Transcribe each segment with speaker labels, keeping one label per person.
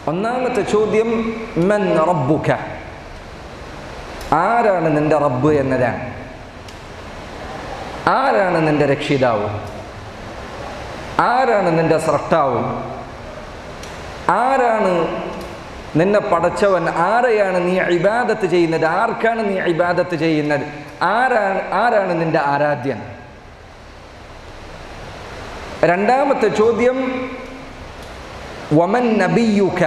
Speaker 1: ഒന്നാമത്തെ ചോദ്യം മൻ റബ്ബുക ആരാണ് നിന്റെ റബ്ബ് എന്നതാണ് ആരാണ് നിന്റെ രക്ഷിതാവ് ആരാണ് നിന്റെ സ്രഷ്ടാവ് ആരാണ് നിന്നെ പടച്ചവൻ ആരെയാണ് നീ ഇബാദത്ത് ചെയ്യുന്നത് ആർക്കാണ് നീ ഇബാദത്ത് ചെയ്യുന്നത് ആരാണ് ആരാണ് നിന്റെ ആരാധ്യൻ രണ്ടാമത്തെ ചോദ്യം വമൻ നബിയുക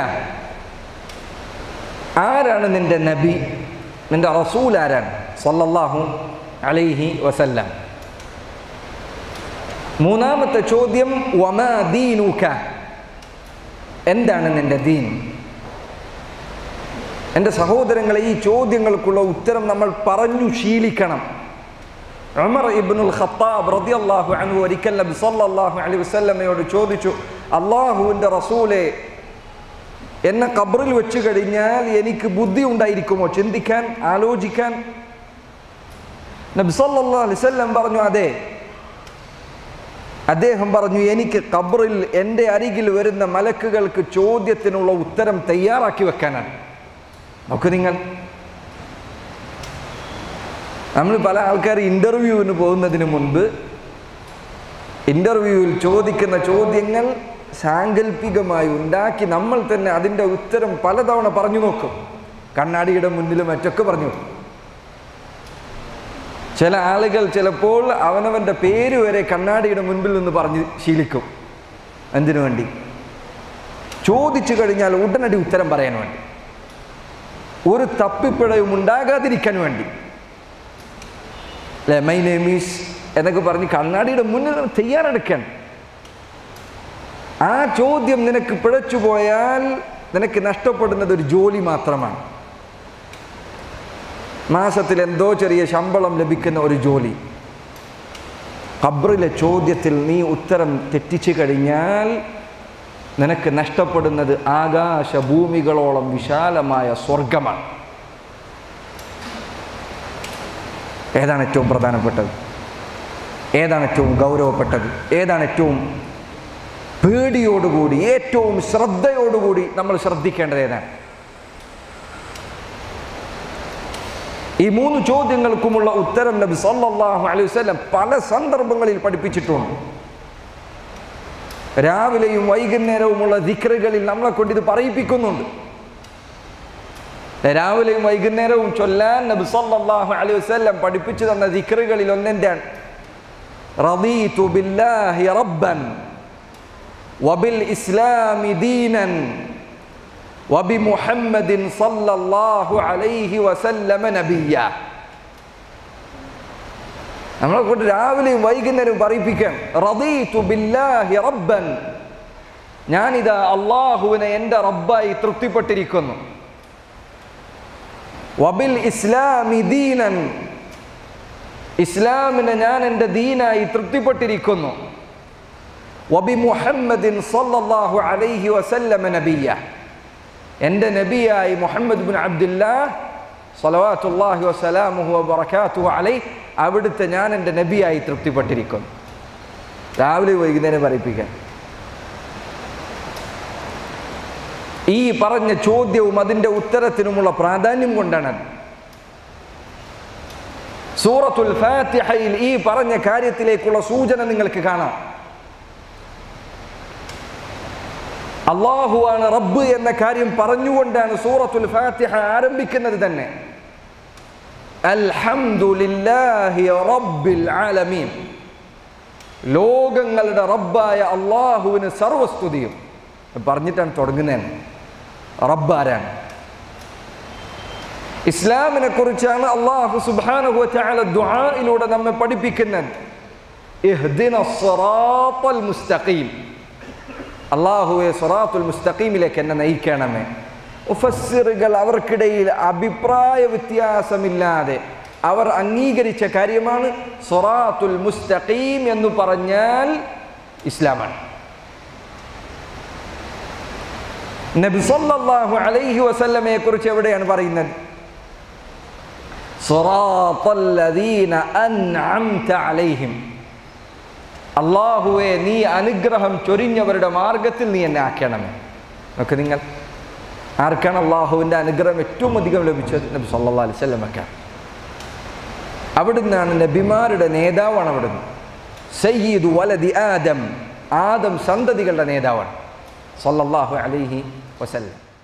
Speaker 1: ആരാണ് നിന്റെ നബി നിന്റെ റസൂൽ ആരാണ് സല്ലല്ലാഹു അലൈഹി വസല്ലം മൂന്നാമത്തെ ചോദ്യം വമാ ദീനുക എന്താണ് നിന്റെ ദീൻ എൻ്റെ സഹോദരങ്ങളെ ഈ ചോദ്യങ്ങൾക്കുള്ള ഉത്തരം നമ്മൾ പറഞ്ഞു ശീലിക്കണം ഉമർ ഇബ്നുൽ ഖത്താബ് റളിയല്ലാഹു അൻഹു ഒരിക്കൽ നബി സല്ലല്ലാഹു അലൈഹി വസല്ലമയോട് ചോദിച്ചു അള്ളാഹുവിൻ്റെ റസൂലെ എന്നെ ഖബറിൽ വെച്ച് കഴിഞ്ഞാൽ എനിക്ക് ബുദ്ധി ഉണ്ടായിരിക്കുമോ ചിന്തിക്കാൻ ആലോചിക്കാൻ നബി സല്ലല്ലാഹു അലൈഹി വസല്ലം പറഞ്ഞു അതെ അദ്ദേഹം പറഞ്ഞു എനിക്ക് ഖബറിൽ എൻ്റെ അരികിൽ വരുന്ന മലക്കുകൾക്ക് ചോദ്യത്തിനുള്ള ഉത്തരം തയ്യാറാക്കി വെക്കാനാണ് നോക്ക് നിങ്ങൾ നമ്മൾ പല ആൾക്കാർ ഇൻ്റർവ്യൂവിന് പോകുന്നതിന് മുൻപ് ഇൻ്റർവ്യൂവിൽ ചോദിക്കുന്ന ചോദ്യങ്ങൾ സാങ്കല്പികമായി ഉണ്ടാക്കി നമ്മൾ തന്നെ അതിൻ്റെ ഉത്തരം പലതവണ പറഞ്ഞു നോക്കും കണ്ണാടിയുടെ മുന്നിലും മറ്റൊക്കെ പറഞ്ഞു നോക്കും ചില ആളുകൾ ചിലപ്പോൾ അവനവൻ്റെ പേര് വരെ കണ്ണാടിയുടെ മുൻപിൽ നിന്ന് പറഞ്ഞ് ശീലിക്കും എന്തിനു വേണ്ടി ചോദിച്ചു കഴിഞ്ഞാൽ ഉടനടി ഉത്തരം പറയാൻ വേണ്ടി ഒരു തപ്പിപ്പിഴയും ഉണ്ടാകാതിരിക്കാൻ വേണ്ടി അല്ലെ മൈ നെയിം ഈസ് എന്നൊക്കെ പറഞ്ഞ് കണ്ണാടിയുടെ മുന്നിൽ തയ്യാറെടുക്കാൻ ആ ചോദ്യം നിനക്ക് പിഴച്ചു പോയാൽ നിനക്ക് നഷ്ടപ്പെടുന്നത് ഒരു ജോലി മാത്രമാണ് മാസത്തിൽ എന്തോ ചെറിയ ശമ്പളം ലഭിക്കുന്ന ഒരു ജോലി ഖബ്റിലെ ചോദ്യത്തിൽ നീ ഉത്തരം തെറ്റിച്ചു കഴിഞ്ഞാൽ നിനക്ക് നഷ്ടപ്പെടുന്നത് ആകാശ ഭൂമികളോളം വിശാലമായ സ്വർഗമാണ് ഏതാണ് ഏറ്റവും പ്രധാനപ്പെട്ടത് ഏതാണ് ഏറ്റവും ഗൗരവപ്പെട്ടത് ഏതാണ് ഏറ്റവും പേടിയോടുകൂടി ഏറ്റവും ശ്രദ്ധയോടുകൂടി നമ്മൾ ശ്രദ്ധിക്കേണ്ടത് ഏതാണ് ഈ മൂന്ന് ചോദ്യങ്ങൾക്കുമുള്ള ഉത്തരം നബി സല്ലല്ലാഹു അലൈഹി വസല്ലം പല സന്ദർഭങ്ങളിൽ പഠിപ്പിച്ചിട്ടുണ്ട് രാവിലെയും വൈകുന്നേരവുമുള്ള ദിക്റുകളിൽ നമ്മളെ കൊണ്ട് ഇത് പറയിപ്പിക്കുന്നുണ്ട് രാവിലെയും വൈകുന്നേരവും ചൊല്ലാൻ നബി സല്ലല്ലാഹു അലൈഹി വസല്ലം പഠിപ്പിച്ചു തന്ന ദിക്റുകളിൽ ഒന്നെന്താണ് റദീതു ബില്ലാഹി റബ്ബൻ വബിൽ ഇസ്ലാമി ദീനൻ وبمحمد صلى الله عليه وسلم نبيا നമ്മളെ കൊണ്ട് രാവിലെയും വൈകുന്നേരവും പറയിപ്പിക്കാൻ റദീതു ബില്ലാഹി റബ്ബൻ ഞാനിതാ അള്ളാഹുവിനെ എൻ്റെ റബ്ബായി തൃപ്തിപ്പെട്ടിരിക്കുന്നു വബിൽ ഇസ്ലാമി ദീനൻ ഇസ്ലാമിനെ ഞാൻ എൻ്റെ ദീനായി തൃപ്തിപ്പെട്ടിരിക്കുന്നു വബി മുഹമ്മദിൻ സല്ലല്ലാഹു അലൈഹി വസല്ലമ നബിയ എൻ്റെ നബിയായി മുഹമ്മദ് ബിൻ അബ്ദുല്ലാ സലവാത്തുല്ലാഹി വസലാമുഹു വബറകാതുഹു അലൈ അവിടുത്തെ ഞാൻ എൻ്റെ നബിയായി തൃപ്തിപ്പെട്ടിരിക്കുന്നു രാവിലെ വൈകുന്നേരം പറയിപ്പിക്കാൻ ഈ പറഞ്ഞ ചോദ്യവും അതിൻ്റെ ഉത്തരത്തിനുമുള്ള പ്രാധാന്യം കൊണ്ടാണ് സൂറത്തുൽ ഫാത്തിഹയിൽ ഈ പറഞ്ഞ കാര്യത്തിലേക്കുള്ള സൂചന നിങ്ങൾക്ക് കാണാം അള്ളാഹുവാണ് റബ്ബ് എന്ന കാര്യം പറഞ്ഞുകൊണ്ടാണ് സൂറത്തുൽ ഫാത്തിഹ ആരംഭിക്കുന്നത് തന്നെ അൽഹംദുലില്ലാഹി റബ്ബിൽ ആലമീൻ ലോകങ്ങളുടെ റബ്ബായ അള്ളാഹുവിന് സർവസ്തുതിയും പറഞ്ഞിട്ടാണ് തുടങ്ങുന്നത് റബ്ബ് ആരാണ് ഇസ്ലാമിനെ കുറിച്ചാണ് അള്ളാഹു സുബ്ഹാനഹു വതആല ദുആയിലൂടെ നമ്മെ പഠിപ്പിക്കുന്നത് ഇഹ്ദിന സിറാത്തൽ മുസ്തഖീം അള്ളാഹുവെ സൊറാത്തുൽ മുസ്തഖീമിലേക്ക് എന്നെ നയിക്കണമേ മുഫസ്സിറുകൾ അവർക്കിടയിൽ അഭിപ്രായ വ്യത്യാസമില്ലാതെ അവർ അംഗീകരിച്ച കാര്യമാണ് സൊറാത്തുൽ മുസ്തഖീം എന്ന് പറഞ്ഞാൽ ഇസ്ലാമാണ് നബി സല്ലല്ലാഹു അലൈഹി വസല്ലമയെ കുറിച്ച് എവിടെയാണ് പറയുന്നത് സൊറാത്തല്ലദീന അൻഅംത അലൈഹിം അള്ളാഹുവെ നീ അനുഗ്രഹം ചൊരിഞ്ഞവരുടെ മാർഗത്തിൽ നീ എന്നെ ആക്കണമേ നോക്ക് നിങ്ങൾ ആർക്കാണ് അള്ളാഹുവിൻ്റെ അനുഗ്രഹം ഏറ്റവും അധികം ലഭിച്ചത് നബി സല്ലാ അലൈഹി സ്വലമക്കാണ് അവിടുന്നാണ് നബിമാരുടെ നേതാവാണ് അവിടുന്ന് സയ്യിദ് വലതി ആദം ആദം സന്തതികളുടെ നേതാവാണ് സല്ലല്ലാഹു അലൈഹി വസല്ലം